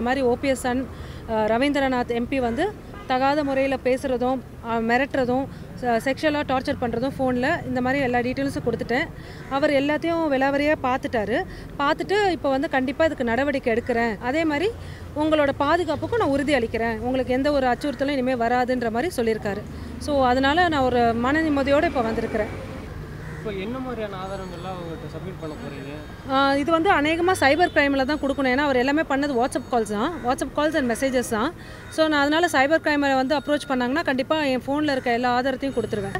இந்த மாதிரி ஓபிஎஸ் சன் அஹ், ரவீந்திரநாத் எம்பி வந்து தகாத முறையில் பேசுகிறதும் அஹ், மிரட்டுறதும் செக்ஷுவலாக டார்ச்சர் பண்ணுறதும் ஃபோனில் இந்த மாதிரி எல்லா டீட்டெயில்ஸும் கொடுத்துட்டேன் அவர் எல்லாத்தையும் விலாவரியாக பார்த்துட்டாரு பார்த்துட்டு இப்போ வந்து கண்டிப்பாக இதுக்கு நடவடிக்கை எடுக்கிறேன் அதே மாதிரி உங்களோட பாதுகாப்புக்கும் நான் உறுதி அளிக்கிறேன் உங்களுக்கு எந்த ஒரு அச்சுறுத்தலும் இனிமேல் வராதுன்ற மாதிரி சொல்லியிருக்காரு ஸோ அதனால் நான் ஒரு மன நிம்மதியோடு இப்போ வந்திருக்கிறேன் இப்போ என்ன மாதிரியான ஆதாரங்கள்லாம் அவங்ககிட்ட சப்மிட் பண்ண போகிறீங்க ஆஹ் இது வந்து அநேகமாக சைபர் கிரைமில் தான் கொடுக்கணும் ஏன்னா அவர் எல்லாமே பண்ணது வாட்ஸ்அப் கால்ஸ் தான் வாட்ஸ்அப் கால்ஸ் அண்ட் மெசேஜஸ் தான் ஸோ நான் அதனால் சைபர் கிரைமை வந்து அப்ரோச் பண்ணாங்கன்னா கண்டிப்பாக என் ஃபோனில் இருக்க எல்லா ஆதாரத்தையும் கொடுத்துருவேன்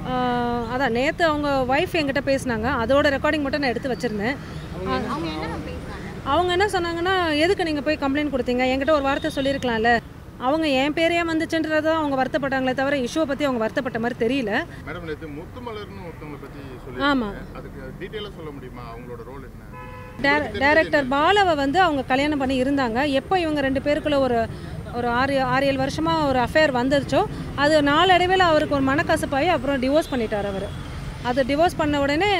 ஆஹ் அதான் நேற்று அவங்க ஒய்ஃப் என்கிட்ட பேசினாங்க அதோட ரெக்கார்டிங் மட்டும் நான் எடுத்து வச்சுருந்தேன் அவங்க என்ன மேம் பேசுறாங்க அவங்க என்ன சொன்னாங்கன்னா எதுக்கு நீங்கள் போய் கம்ப்ளைண்ட் கொடுத்தீங்க என்கிட்ட ஒரு வார்த்தை சொல்லியிருக்கலாம்ல அவங்க என் பேரையே வந்துச்சுன்றதை அவங்க வருத்தப்பட்டாங்களே தவிர இஷ்யூவை பற்றி அவங்க வருத்தப்பட்ட மாதிரி தெரியல மேடம் நேற்று முத்துமலர்னு ஒருத்தவங்களை பற்றி ஆமா. சொல்லி அதுக்கு டீட்டெயிலாக சொல்ல முடியுமா அவங்களோட ரோல் என்ன டேர- டைரக்டர் பாலாவை வந்து அவங்க கல்யாணம் பண்ணி இருந்தாங்க எப்போ இவங்க ரெண்டு பேருக்குள்ள ஒரு ஒரு ஆறு ஆறு ஏழு வருஷமாக ஒரு அஃபேர் வந்துருச்சோ அது நாளடைவில் அவருக்கு ஒரு மனக்கசப்பாகி அப்புறம் டிவோர்ஸ் பண்ணிட்டார் அவர் அது டிவோர்ஸ் பண்ண உடனே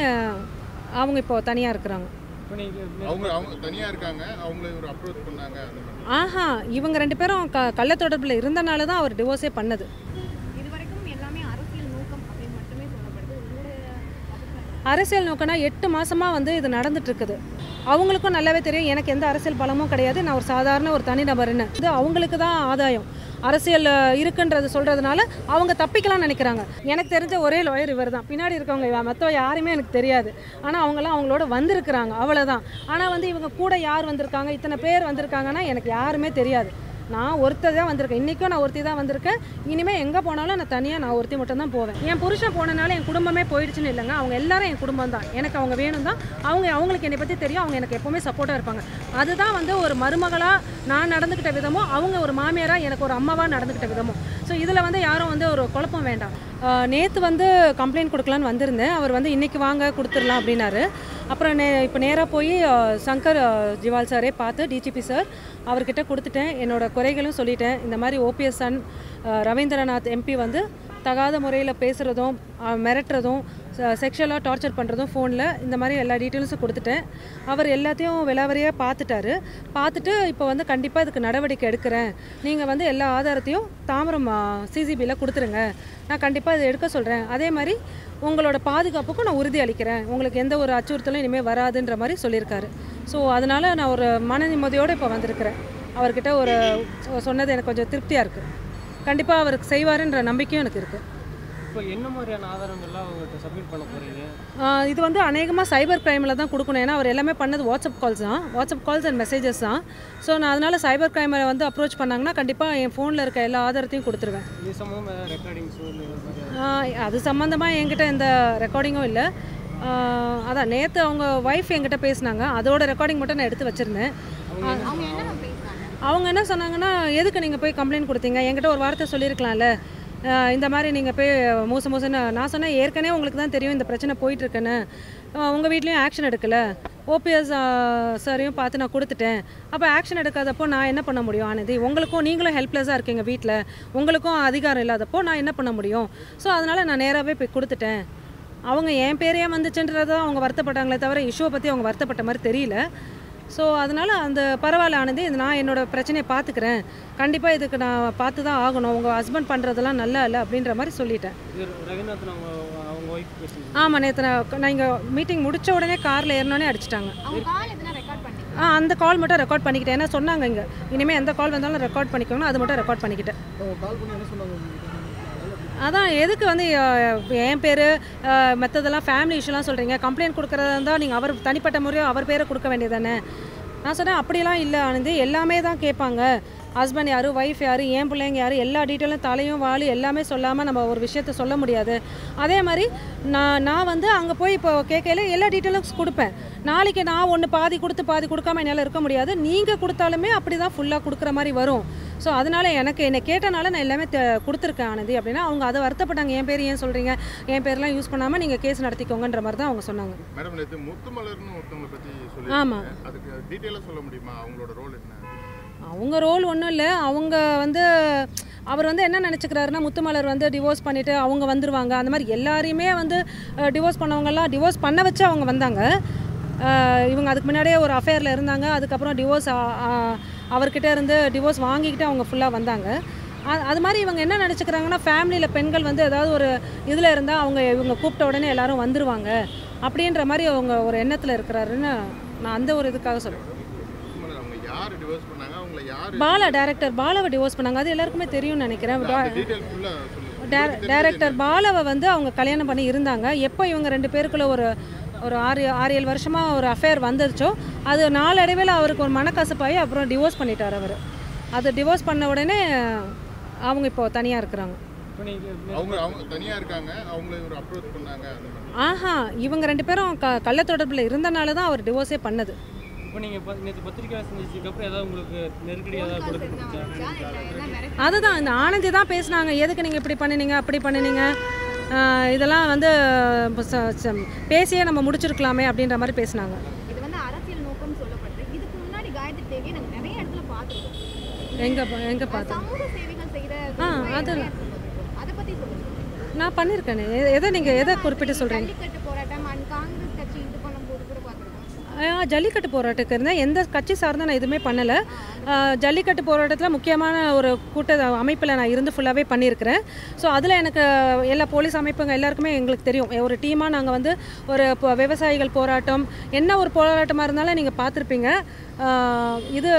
அவங்க இப்போ தனியாக இருக்கிறாங்க இப்போ நீங்கள் அவங்க அவங்க தனியாக இருக்காங்க அவங்கள இவர் அப்ரோச் பண்ணாங்க அந்த மாதிரி ஆஹா இவங்க ரெண்டு பேரும் க கள்ள தொடர்பில் இருந்தனால தான் அவர் டிவோர்ஸே பண்ணது இதுவரைக்கும் எல்லாமே அரசியல் நோக்கம் அப்படின்னு மட்டுமே சொல்லப்படுது உங்களுடைய அபிப்பிராயம் அரசியல் நோக்கனா எட்டு மாசமா வந்து இது நடந்துட்டு இருக்குது அவங்களுக்கும் நல்லாவே தெரியும் எனக்கு எந்த அரசியல் பலமும் கிடையாது நான் ஒரு சாதாரண ஒரு தனிநபர்னு இது அவங்களுக்கு தான் ஆதாயம் அரசியல் அஹ், இருக்குன்றது சொல்றதுனால அவங்க தப்பிக்கலாம் நினைக்கிறாங்க எனக்கு தெரிஞ்ச ஒரே லாயர் இவர் தான் பின்னாடி இருக்கவங்க இவ- மற்ற யாருமே எனக்கு தெரியாது ஆனால் அவங்களாம் அவங்களோட வந்திருக்கிறாங்க அவ்வளோதான் ஆனால் வந்து இவங்க கூட யார் வந்திருக்காங்க இத்தனை பேர் வந்திருக்காங்கன்னா எனக்கு யாருமே தெரியாது நான் ஒருத்தர் தான் வந்திருக்கேன் இன்றைக்கும் நான் ஒருத்தி தான் வந்திருக்கேன் இனிமேல் எங்கே போனாலும் நான் தனியாக நான் ஒருத்தி மட்டும் தான் போவேன் என் புருஷன் போனனால என் குடும்பமே போயிடுச்சுன்னு இல்லைங்க அவங்க எல்லாரும் என் குடும்பம் தான் எனக்கு அவங்க வேணும் தான் அவங்க அவங்களுக்கு என்னை பற்றி தெரியும் அவங்க எனக்கு எப்போவுமே சப்போர்ட்டாக இருப்பாங்க அதுதான் வந்து ஒரு மருமகளாக நான் நடந்துக்கிட்ட விதமும் அவங்க ஒரு மாமியாராக எனக்கு ஒரு அம்மாவாக நடந்துக்கிட்ட விதமும் ஸோ இதில் வந்து யாரும் வந்து ஒரு குழப்பம் வேண்டாம் நேற்று வந்து கம்ப்ளைண்ட் கொடுக்கலான்னு வந்திருந்தேன் அவர் வந்து இன்றைக்கி வாங்க கொடுத்துடலாம் அப்படின்னாரு அப்புறம் நே இப்போ நேராக போய் அஹ், சங்கர் அஹ், ஜிவால் சாரே பார்த்து டிஜிபி சார் அவர்கிட்ட கொடுத்துட்டேன் என்னோட குறைகளும் சொல்லிட்டேன் இந்த மாதிரி ஓபிஎஸ் சன் அஹ், ரவீந்திரநாத் எம்பி வந்து தகாத முறையில் பேசுகிறதும் அஹ், மிரட்டுறதும் செக்ஷுவலாக டார்ச்சர் பண்ணுறதும் ஃபோனில் இந்த மாதிரி எல்லா டீட்டெயில்ஸும் கொடுத்துட்டேன் அவர் எல்லாத்தையும் விலாவரியாக பார்த்துட்டாரு பார்த்துட்டு இப்போ வந்து கண்டிப்பாக இதுக்கு நடவடிக்கை எடுக்கிறேன் நீங்கள் வந்து எல்லா ஆதாரத்தையும் தாம்பரம் சிசிபியில் கொடுத்துருங்க நான் கண்டிப்பாக இதை எடுக்க சொல்கிறேன் அதே மாதிரி உங்களோட பாதுகாப்புக்கும் நான் உறுதி அளிக்கிறேன் உங்களுக்கு எந்த ஒரு அச்சுறுத்தலும் இனிமேல் வராதுன்ற மாதிரி சொல்லியிருக்காரு ஸோ அதனால் நான் ஒரு மன நிம்மதியோடு இப்போ வந்திருக்கிறேன் அவர்கிட்ட ஒரு சொன்னது எனக்கு கொஞ்சம் திருப்தியாக இருக்குது கண்டிப்பாக அவருக்கு செய்வாருன்ற நம்பிக்கையும் எனக்கு இருக்குது இப்போ என்ன மாதிரியான ஆதாரங்கள்லாம் அவங்ககிட்ட சப்மிட் பண்ண போகிறீங்க ஆஹ் இது வந்து அநேகமாக சைபர் கிரைமில் தான் கொடுக்கணும் ஏன்னா அவர் எல்லாமே பண்ணது வாட்ஸ்அப் கால்ஸ் தான் வாட்ஸ்அப் கால்ஸ் அண்ட் மெசேஜஸ் தான் ஸோ நான் அதனால் சைபர் கிரைமை வந்து அப்ரோச் பண்ணாங்கன்னா கண்டிப்பாக என் ஃபோனில் இருக்க எல்லா ஆதாரத்தையும் கொடுத்துருவேன் இது சம்மந்தமாக ஏதாவது ரெக்கார்டிங்ஸோ இல்லை இது மாதிரி ஆஹ் அது சம்மந்தமாக என்கிட்ட எந்த ரெக்கார்டிங்கும் இல்லை அதான் நேற்று அவங்க ஒய்ஃப் என்கிட்ட பேசினாங்க அதோட ரெக்கார்டிங் மட்டும் நான் எடுத்து வச்சுருந்தேன் அவங்க என்ன மேம் பேசுறாங்க அவங்க என்ன சொன்னாங்கன்னா எதுக்கு நீங்கள் போய் கம்ப்ளைண்ட் கொடுத்தீங்க என்கிட்ட ஒரு வார்த்தை சொல்லியிருக்கலாம்ல ஆஹ் இந்த மாதிரி நீங்கள் போய் மூச மூசன்னு நான் சொன்னேன் ஏற்கனவே உங்களுக்கு தான் தெரியும் இந்த பிரச்சனை போயிட்டுருக்குன்னு உங்கள் வீட்லேயும் ஆக்ஷன் எடுக்கலை ஓபிஎஸ் சாரையும் பார்த்து நான் கொடுத்துட்டேன் அப்போ ஆக்ஷன் எடுக்காதப்போ நான் என்ன பண்ண முடியும் ஆனதி உங்களுக்கும் நீங்களும் ஹெல்ப்லெஸ்ஸாக இருக்கீங்க வீட்டில் உங்களுக்கும் அதிகாரம் இல்லாதப்போ நான் என்ன பண்ண முடியும் ஸோ அதனால் நான் நேராகவே போய் கொடுத்துட்டேன் அவங்க என் பேரையே வந்துச்சுன்றதை அவங்க வருத்தப்பட்டாங்களே தவிர இஷ்யூவை பற்றி அவங்க வருத்தப்பட்ட மாதிரி தெரியல ஸோ அதனால் அந்த பரவாயில்ல ஆனந்தி இது நான் என்னோட பிரச்சனையை பார்த்துக்கிறேன் கண்டிப்பாக இதுக்கு நான் பார்த்து தான் ஆகணும் உங்கள் ஹஸ்பண்ட் பண்ணுறதெல்லாம் நல்லா இல்லை அப்படின்ற மாதிரி சொல்லிட்டேன் இது ரவீந்திரநாதன் அவங்க அவங்க ஒய்ஃப் பேசுங்க ஆமாம் நேற்று நான் நான் இங்கே மீட்டிங் முடிச்ச உடனே காரில் ஏறினோடனே அடிச்சிட்டாங்க அவங்க கால் எதுனா ரெக்கார்ட் பண்ணி ஆ அந்த கால் மட்டும் ரெக்கார்ட் பண்ணிக்கிட்டேன் ஏன்னா சொன்னாங்க இங்கே இனிமேல் எந்த கால் வந்தாலும் ரெக்கார்ட் பண்ணிக்கோங்க அது மட்டும் ரெக்கார்ட் பண்ணிக்கிட்டேன் அதான் எதுக்கு வந்து அஹ், என் பேர் மற்றதெல்லாம் ஃபேமிலி இஷ்யூலாம் சொல்கிறீங்க கம்ப்ளைண்ட் கொடுக்குறதா இருந்தால் நீங்கள் அவர் தனிப்பட்ட முறையாக அவர் பேரை கொடுக்க வேண்டியதானே நான் சொன்னேன் அப்படிலாம் இல்லை ஆனந்தி எல்லாமே தான் கேட்பாங்க ஹஸ்பண்ட் யார் ஒய்ஃப் யார் என் பிள்ளைங்க யார் எல்லா டீட்டெயிலும் தலையும் வாலு எல்லாமே சொல்லாமல் நம்ம ஒரு விஷயத்த சொல்ல முடியாது அதே மாதிரி நான் நான் வந்து அங்கே போய் இப்போ கேட்கல எல்லா டீட்டெயிலும் கொடுப்பேன் நாளைக்கு நான் ஒன்று பாதி கொடுத்து பாதி கொடுக்காம என்னால் இருக்க முடியாது நீங்கள் கொடுத்தாலுமே அப்படி தான் ஃபுல்லாக கொடுக்குற மாதிரி வரும் ஸோ அதனால் எனக்கு என்னை கேட்டனால நான் எல்லாமே தெ- கொடுத்துருக்கேன் ஆனந்தி அப்படின்னா அவங்க அதை வருத்தப்பட்டாங்க என் பேர் ஏன் சொல்கிறீங்க என் பேர்லாம் யூஸ் பண்ணாமல் நீங்கள் கேஸ் நடத்திக்கோங்கன்ற மாதிரி தான் அவங்க சொன்னாங்க மேடம் நேற்று முத்துமலர்னு ஒருத்தவங்களை பற்றி ஆமா. சொல்லி அதுக்கு டீட்டெயிலாக சொல்ல முடியுமா அவங்களோட ரோல் என்ன அவங்க ரோல் ஒன்றும் இல்லை அவங்க வந்து அவர் வந்து என்ன நினச்சிக்கிறாருன்னா முத்துமலர் வந்து டிவோர்ஸ் பண்ணிவிட்டு அவங்க வந்துருவாங்க அந்த மாதிரி எல்லாரையுமே வந்து டிவோர்ஸ் பண்ணவங்கெல்லாம் டிவோர்ஸ் பண்ண வச்சு அவங்க வந்தாங்க அஹ், இவங்க அதுக்கு முன்னாடியே ஒரு அஃபேரில் இருந்தாங்க அதுக்கப்புறம் டிவோர்ஸ் அவர்கிட்ட இருந்து டிவோர்ஸ் வாங்கிக்கிட்டு அவங்க ஃபுல்லாக வந்தாங்க அ- அது மாதிரி இவங்க என்ன நினச்சிக்கிறாங்கன்னா ஃபேமிலியில் பெண்கள் வந்து ஏதாவது ஒரு இதில் இருந்தால் அவங்க இவங்க கூப்பிட்ட உடனே எல்லாரும் வந்துருவாங்க அப்படின்ற மாதிரி அவங்க ஒரு எண்ணத்தில் இருக்கிறாருன்னு நான் அந்த ஒரு இதுக்காக சொல்லுவேன் சும்மா அவங்க யார் டிவோர்ஸ் பண்ணாங்க அவங்கள யார் பாலா டேரக்டர் பாலாவை டிவோர்ஸ் பண்ணாங்க அது எல்லாருக்குமே தெரியும்னு நினைக்கிறேன் டீடைல் ஃபுல்லா சொல்லுங்க டேர- டைரக்டர் பாலாவை வந்து அவங்க கல்யாணம் பண்ணி இருந்தாங்க எப்போ இவங்க ரெண்டு பேருக்குள்ள ஒரு ஒரு ஆறு ஆறு ஏழு வருஷமாக ஒரு அஃபேர் வந்துருச்சோ அது நாளடைவில் அவருக்கு ஒரு மனக்கசப்பாகி அப்புறம் டிவோர்ஸ் பண்ணிட்டார் அவர் அது டிவோர்ஸ் பண்ண உடனே அவங்க இப்போ தனியாக இருக்கிறாங்க இப்போ நீங்கள் அவங்க அவங்க தனியா இருக்காங்க அவங்கள இவர் அப்ரோச் பண்ணாங்க அந்த மாதிரி ஆஹா இவங்க ரெண்டு பேரும் க கள்ள தொடர்பில் இருந்தனால தான் அவர் டிவோர்ஸே பண்ணது இப்போ நீங்கள் நேற்று பத்திரிக்கை செஞ்சதுக்கப்புறம் ஏதாவது உங்களுக்கு நெருக்கடி ஏதாவது கொடுத்துருச்சா இல்லை என்ன மிரட்டி அதுதான் இந்த ஆனந்தி தான் பேசுனாங்க எதுக்கு நீங்கள் இப்படி பண்ணினீங்க அப்படி பண்ணினீங்க ஆஹ் இதெல்லாம் வந்து ச- ச- பேசியே நம்ம முடிச்சிருக்கலாமே அப்படின்ற மாதிரி பேசுனாங்க இது வந்து அரசியல் நோக்கம் சொல்லப்படுது இதுக்கு முன்னாடி காயத்ரி தேவியை நாங்கள் நிறைய இடத்துல பார்த்துருக்கோம் எங்கே எங்கே பார்த்தோம் சமூக சேவைகள் செய்கிற ஆ, அது- அதை பற்றி சொல்லுங்க நான் பண்ணியிருக்கேனே எ- எதை நீங்கள் எதை குறிப்பிட்டு சொல்கிறீங்க ஜல்லிக்கட்டு போராட்டம் அண்ட் காங்கிரஸ் கட்சி இது பண்ணும்போது கூட பார்த்துருக்கோம் ஜல்லிக்கட்டு போராட்டத்துக்கு இருந்தேன் எந்த கட்சி சார்ந்த நான் எதுவுமே பண்ணலை ஜல்லிக்கட்டு போராட்டத்தில் முக்கியமான ஒரு கூட்ட அமைப்பில் நான் இருந்து ஃபுல்லாகவே பண்ணியிருக்கிறேன் ஸோ அதில் எனக்கு எல்லா போலீஸ் அமைப்புங்க எல்லாருக்குமே எங்களுக்கு தெரியும் ஒரு டீமாக நாங்கள் வந்து ஒரு இப்போ விவசாயிகள் போராட்டம் என்ன ஒரு போராட்டமாக இருந்தாலும் நீங்கள் பார்த்துருப்பீங்க ஆஹ் இது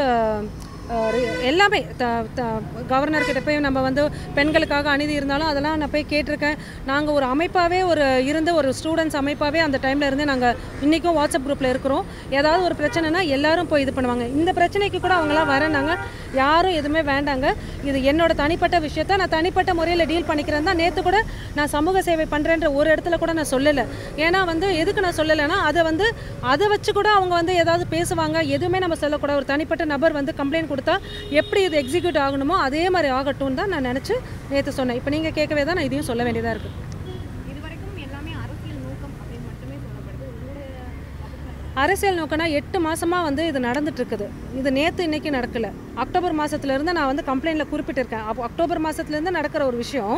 ஆஹ் எல்லாமே த த கவர்னர் கிட்ட போய் நம்ம வந்து பெண்களுக்காக அநீதி இருந்தாலும் அதெல்லாம் நான் போய் கேட்டிருக்கேன் நாங்கள் ஒரு அமைப்பாகவே ஒரு இருந்து ஒரு ஸ்டூடெண்ட்ஸ் அமைப்பாகவே அந்த டைமில் இருந்து நாங்கள் இன்றைக்கும் வாட்ஸ்அப் குரூப்பில் இருக்கிறோம் ஏதாவது ஒரு பிரச்சனைனா எல்லாரும் போய் இது பண்ணுவாங்க இந்த பிரச்சனைக்கு கூட அவங்களாம் வரேனாங்க யாரும் எதுவுமே வேண்டாங்க இது என்னோட தனிப்பட்ட விஷயத்த நான் தனிப்பட்ட முறையில் டீல் பண்ணிக்கிறேன் தான் நேற்று கூட நான் சமூக சேவை பண்ணுறேன்ற ஒரு இடத்துல கூட நான் சொல்லலை ஏன்னா வந்து எதுக்கு நான் சொல்லலைன்னா அதை வந்து அதை வச்சு கூட அவங்க வந்து ஏதாவது பேசுவாங்க எதுவுமே நம்ம சொல்லக்கூடாது ஒரு தனிப்பட்ட நபர் வந்து கம்ப்ளைண்ட் கொடுத்தா எப்படி இது எக்ஸிக்யூட் ஆகணுமோ அதே மாதிரி ஆகட்டும்னு தான் நான் நினச்சி நேற்று சொன்னேன் இப்போ நீங்கள் கேட்கவே தான் நான் இதையும் சொல்ல வேண்டியதாக இருக்குது இதுவரைக்கும் எல்லாமே அரசியல் நோக்கம் அப்படின்னு மட்டுமே சொல்லப்படுது உங்களுடைய அபிப்பிராயம் அரசியல் நோக்கம்னா எட்டு மாசமா வந்து இது நடந்துட்டு இருக்குது இது நேற்று இன்னைக்கு நடக்கல அக்டோபர் மாசத்துல இருந்து நான் வந்து கம்ப்ளைண்ட்ல குறிப்பிட்டிருக்கேன் அப்போ அக்டோபர் மாசத்துல இருந்து நடக்கிற ஒரு விஷயம்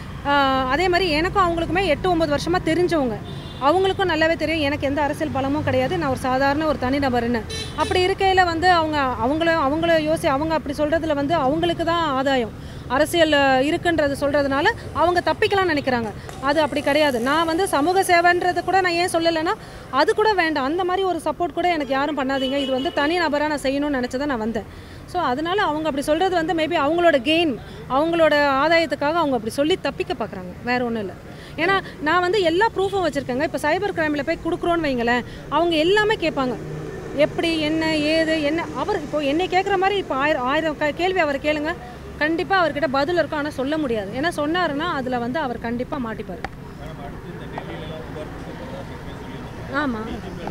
ஆஹ் அதே மாதிரி எனக்கும் அவங்களுக்குமே எட்டு ஒன்பது வருஷமா தெரிஞ்சவங்க அவங்களுக்கும் நல்லாவே தெரியும் எனக்கு எந்த அரசியல் பலமும் கிடையாது நான் ஒரு சாதாரண ஒரு தனிநபர்னு அப்படி இருக்கையில் வந்து அவங்க அவங்கள அவங்கள யோசி அவங்க அப்படி சொல்கிறதுல வந்து அவங்களுக்கு தான் ஆதாயம் அரசியல் அஹ், இருக்குன்றது சொல்கிறதுனால அவங்க தப்பிக்கலாம்னு நினைக்கிறாங்க அது அப்படி கிடையாது நான் வந்து சமூக சேவைன்றது கூட நான் ஏன் சொல்லலைன்னா அது கூட வேண்டாம் அந்த மாதிரி ஒரு சப்போர்ட் கூட எனக்கு யாரும் பண்ணாதீங்க இது வந்து தனி நபராக நான் செய்யணும்னு நினச்சதான் நான் வந்தேன் ஸோ அதனால அவங்க அப்படி சொல்கிறது வந்து மேபி அவங்களோட கெயின் அவங்களோட ஆதாயத்துக்காக அவங்க அப்படி சொல்லி தப்பிக்க பார்க்குறாங்க வேற ஒன்றும் இல்லை ஏன்னா நான் வந்து எல்லா ப்ரூஃபும் வச்சுருக்கேங்க இப்போ சைபர் கிரைமில் போய் கொடுக்குறோன்னு வைங்களேன் அவங்க எல்லாமே கேட்பாங்க எப்படி என்ன ஏது என்ன அவர் இப்போ என்னை கேட்குற மாதிரி இப்போ ஆயிரம் ஆயிரம் க- கேள்வி அவர் கேளுங்க கண்டிப்பாக அவர்கிட்ட பதில் இருக்கும் ஆனால் சொல்ல முடியாது ஏன்னா சொன்னாருன்னா அதில் வந்து அவர் கண்டிப்பாக மாட்டிப்பார் ஆமாம்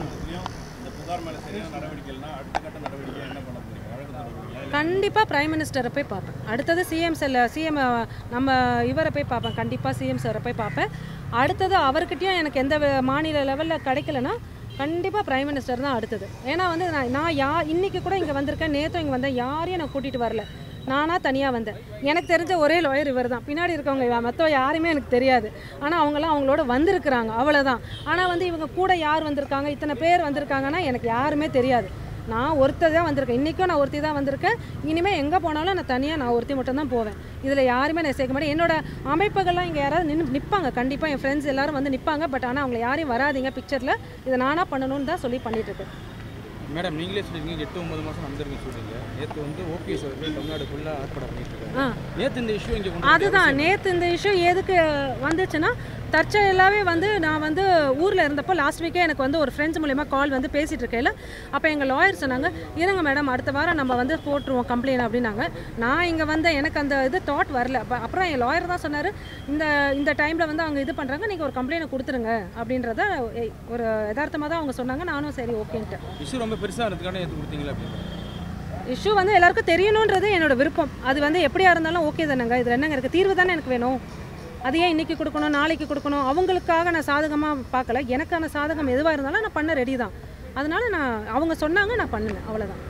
கண்டிப்பாக பிரைம் மினிஸ்டரை போய் பார்ப்பேன் அடுத்தது சிஎம் செல்ல சிஎம் நம்ம இவரை போய் பார்ப்பேன் கண்டிப்பாக சிஎம் சாரை போய் பார்ப்பேன் அடுத்தது அவர்கிட்டயும் எனக்கு எந்த வே- மாநில லெவலில் கிடைக்கலனா கண்டிப்பாக பிரைம் மினிஸ்டர் தான் அடுத்தது ஏன்னா வந்து நான் நான் யா இன்னைக்கு கூட இங்கே வந்திருக்கேன் நேற்று இங்கே வந்தேன் யாரையும் நான் கூட்டிகிட்டு வரல நானாக தனியாக வந்தேன் எனக்கு தெரிஞ்ச ஒரே லாயர் இவர் தான் பின்னாடி இருக்கவங்க மற்ற யாருமே எனக்கு தெரியாது ஆனால் அவங்களாம் அவங்களோட வந்திருக்கிறாங்க அவ்வளோதான் ஆனால் வந்து இவங்க கூட யார் வந்திருக்காங்க இத்தனை பேர் வந்திருக்காங்கன்னா எனக்கு யாருமே தெரியாது நான் ஒருத்தர் தான் வந்திருக்கேன் இன்றைக்கும் நான் ஒருத்தி தான் வந்திருக்கேன் இனிமேல் எங்கே போனாலும் நான் தனியாக நான் ஒருத்தி மட்டும் தான் போவேன் இதில் யாருமே நான் சேர்க்க மாட்டேன் என்னோட அமைப்புகள்லாம் இங்கே யாராவது நின்று நிற்பாங்க கண்டிப்பாக என் ஃப்ரெண்ட்ஸ் எல்லாரும் வந்து நிற்பாங்க பட் ஆனால் அவங்கள யாரையும் வராதீங்க பிக்சரில் இதை நானாக பண்ணணும்னு தான் சொல்லி பண்ணிட்டு இருக்கேன் மேடம் நீங்களே சொல்லிருக்கீங்க எட்டு ஒன்பது மாதம் நடந்திருக்கு சொல்றீங்க நேற்று வந்து ஓபிஎஸ் அவர்கள் தமிழ்நாடு ஃபுல்லாக ஆர்ப்பாட்டம் பண்ணிட்டு இருக்காங்க ஆ நேற்று இந்த இஷ்யூ இங்கே கொண்டு அதுதான் நேற்று இந்த இஷ்யூ எதுக்கு வந்துச்சுன்னா தற்செயலாகவே வந்து நான் வந்து ஊரில் இருந்தப்போ லாஸ்ட் வீக்கே எனக்கு வந்து ஒரு ஃப்ரெண்ட்ஸ் மூலயமா கால் வந்து பேசிகிட்டு இருக்கையில் அப்போ எங்கள் லாயர் சொன்னாங்க இருங்க மேடம் அடுத்த வாரம் நம்ம வந்து போட்டுருவோம் கம்ப்ளைண்ட் அப்படின்னாங்க நான் இங்கே வந்த எனக்கு அந்த இது தாட் வரல அப்ப- அப்புறம் என் லாயர் தான் சொன்னார் இந்த இந்த டைமில் வந்து அவங்க இது பண்ணுறாங்க நீங்கள் ஒரு கம்ப்ளைண்ட் கொடுத்துருங்க அப்படின்றத எ- ஒரு யதார்த்தமாக தான் அவங்க சொன்னாங்க நானும் சரி ஓகேன்ட்டு இஷ்யூ ரொம்ப பெருசாக இருந்ததுக்கான நேற்று கொடுத்தீங்களா அப்படின்னு இஷ்யூ வந்து எல்லாருக்கும் தெரியணுன்றது என்னோட விருப்பம் அது வந்து எப்படியா இருந்தாலும் ஓகே தானேங்க இதில் என்னங்க இருக்குது தீர்வு தானே எனக்கு வேணும் அது ஏன் இன்னைக்கு கொடுக்கணும் நாளைக்கு கொடுக்கணும் அவங்களுக்காக நான் சாதகமாக பார்க்கல எனக்கான சாதகம் எதுவாக இருந்தாலும் நான் பண்ண ரெடி தான் அதனால நான் அவங்க சொன்னாங்க நான் பண்ணினேன் அவ்வளோதான்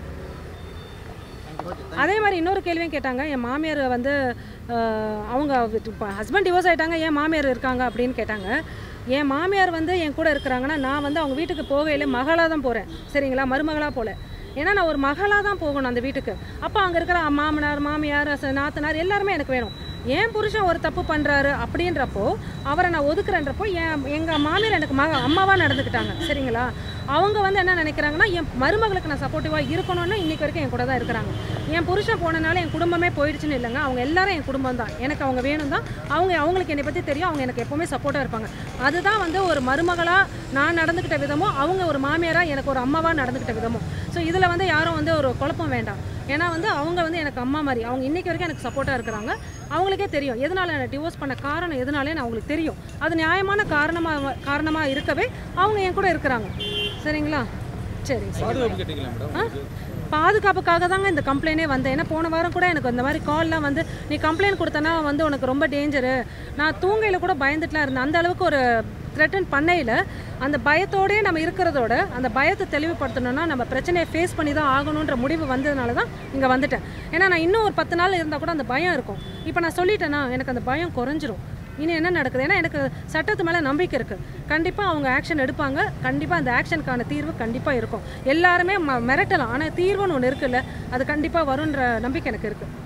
அதே மாதிரி இன்னொரு கேள்வியும் கேட்டாங்க என் மாமியார் வந்து அஹ், அவங்க இப்போ ஹஸ்பண்ட் டிவோர்ஸ் ஆயிட்டாங்க ஏன் மாமியார் இருக்காங்க அப்படின்னு கேட்டாங்க என் மாமியார் வந்து என் கூட இருக்கிறாங்கன்னா நான் வந்து அவங்க வீட்டுக்கு போகையில மகளாக தான் போகிறேன் சரிங்களா மருமகளாக போகல ஏன்னா நான் ஒரு மகளாக தான் போகணும் அந்த வீட்டுக்கு அப்போ அங்கே இருக்கிற மாமனார் மாமியார் ச- நாத்தனார் எல்லாருமே எனக்கு வேணும் என் புருஷன் ஒரு தப்பு பண்ணுறாரு அப்படின்றப்போ அவரை நான் ஒதுக்குறேன்றப்போ என் எங்கள் மாமியார் எனக்கு மக அம்மாவாக நடந்துக்கிட்டாங்க சரிங்களா அவங்க வந்து என்ன நினைக்கிறாங்கன்னா என் மருமகளுக்கு நான் சப்போர்ட்டிவாக இருக்கணும்னு இன்னைக்கு வரைக்கும் என் கூட தான் இருக்கிறாங்க என் புருஷன் போனனால என் குடும்பமே போயிடுச்சுன்னு இல்லைங்க அவங்க எல்லாரும் என் குடும்பம் தான் எனக்கு அவங்க வேணும் தான் அவங்க அவங்களுக்கு என்னை பற்றி தெரியும் அவங்க எனக்கு எப்போவுமே சப்போர்ட்டாக இருப்பாங்க அதுதான் வந்து ஒரு மருமகளாக நான் நடந்துக்கிட்ட விதமும் அவங்க ஒரு மாமியாராக எனக்கு ஒரு அம்மாவாக நடந்துக்கிட்ட விதமும் ஸோ இதில் வந்து யாரும் வந்து ஒரு குழப்பம் வேண்டாம் ஏன்னா வந்து அவங்க வந்து எனக்கு அம்மா மாதிரி அவங்க இன்னைக்கு வரைக்கும் எனக்கு சப்போர்ட்டாக இருக்கிறாங்க அவங்களுக்கே தெரியும் எதனால நான் டிவோர்ஸ் பண்ண காரணம் எதனாலேன்னு அவங்களுக்கு தெரியும் அது நியாயமான காரணமாக காரணமாக இருக்கவே அவங்க என் கூட இருக்கிறாங்க சரிங்களா சரி சரி பாதுகாப்பு கேட்டீங்களா மேடம் ஆ? பாதுகாப்புக்காக தாங்க இந்த கம்ப்ளைண்டே வந்தேன் ஏன்னா போன வாரம் கூட எனக்கு இந்த மாதிரி கால்லாம் வந்து நீ கம்ப்ளைண்ட் கொடுத்தனா வந்து உனக்கு ரொம்ப டேஞ்சரு நான் தூங்கையில் கூட பயந்துட்டுலாம் இருந்தேன் அந்த அளவுக்கு ஒரு த்ரெட்டன் பண்ணையில் அந்த பயத்தோடயே நம்ம இருக்கிறதோட அந்த பயத்தை தெளிவுபடுத்தணும்னா நம்ம பிரச்சனையை ஃபேஸ் பண்ணி தான் ஆகணுன்ற முடிவு வந்ததுனால தான் இங்கே வந்துட்டேன் ஏன்னா நான் இன்னும் ஒரு பத்து நாள் இருந்தால் கூட அந்த பயம் இருக்கும் இப்போ நான் சொல்லிட்டேன்னா எனக்கு அந்த பயம் குறைஞ்சிரும் இனி என்ன நடக்குது ஏன்னா எனக்கு சட்டத்து மேலே நம்பிக்கை இருக்குது கண்டிப்பாக அவங்க ஆக்ஷன் எடுப்பாங்க கண்டிப்பாக அந்த ஆக்ஷனுக்கான தீர்வு கண்டிப்பாக இருக்கும் எல்லாருமே ம மிரட்டலாம் ஆனால் தீர்வுன்னு ஒன்று இருக்குல்ல அது கண்டிப்பாக வரும்ன்ற நம்பிக்கை எனக்கு இருக்குது